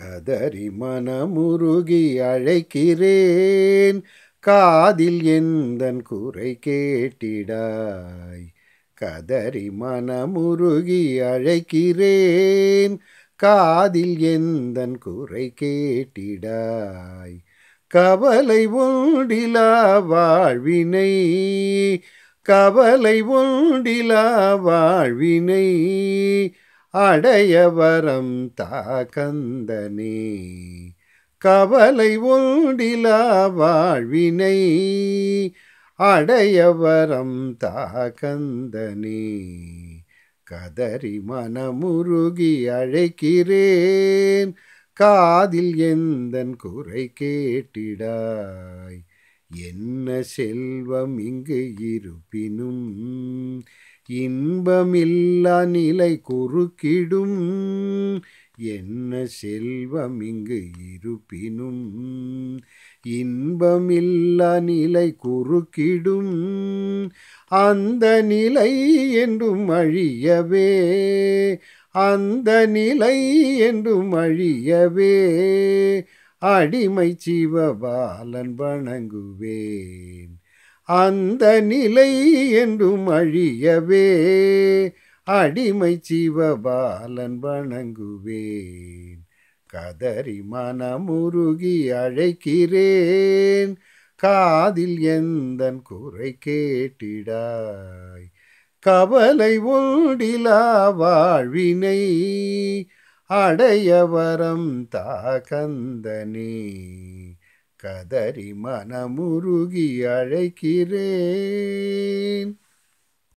கதறி மனமுருகி அழைக்கிறேன் காதில் எந்தன் குறை கேட்டிடாய் கதறி மனமுருகி அழைக்கிறேன் காதில் எந்தன் குறை கேட்டிடாய் கவலை உண்டிலா வாழ்வினை கவலை உண்டிலா வாழ்வினை அடைய வரம் தாக்கந்தனே கவலை உண்டிலா வாழ்வினை அடைய வரம் தாக்கந்தனே கதறி மனமுருகி அழைக்கிறேன் காதில் எந்தன் குறை கேட்டிடாய் என்ன செல்வம் இங்கு இருப்பினும் இன்பமில்லா நிலை குறுக்கிடும் என்ன செல்வம் இங்கு இருப்பினும் இன்பமில்லா நிலை குறுக்கிடும் அந்த நிலை என்றும் அழியவே அந்த நிலை என்றும் அழியவே அடிமை சிவபாலன் வணங்குவேன் அந்த நிலை என்றும் அழியவே அடிமை சிவபாலன் வணங்குவேன் கதறி மனமுருகி அழைக்கிறேன் காதில் எந்தன் குறை கேட்டிடாய் கவலை உண்டிலா வாழ்வினை அடைய வரம் தாக்கந்தனே கதறி மனமுருகி அழைக்கிறேன்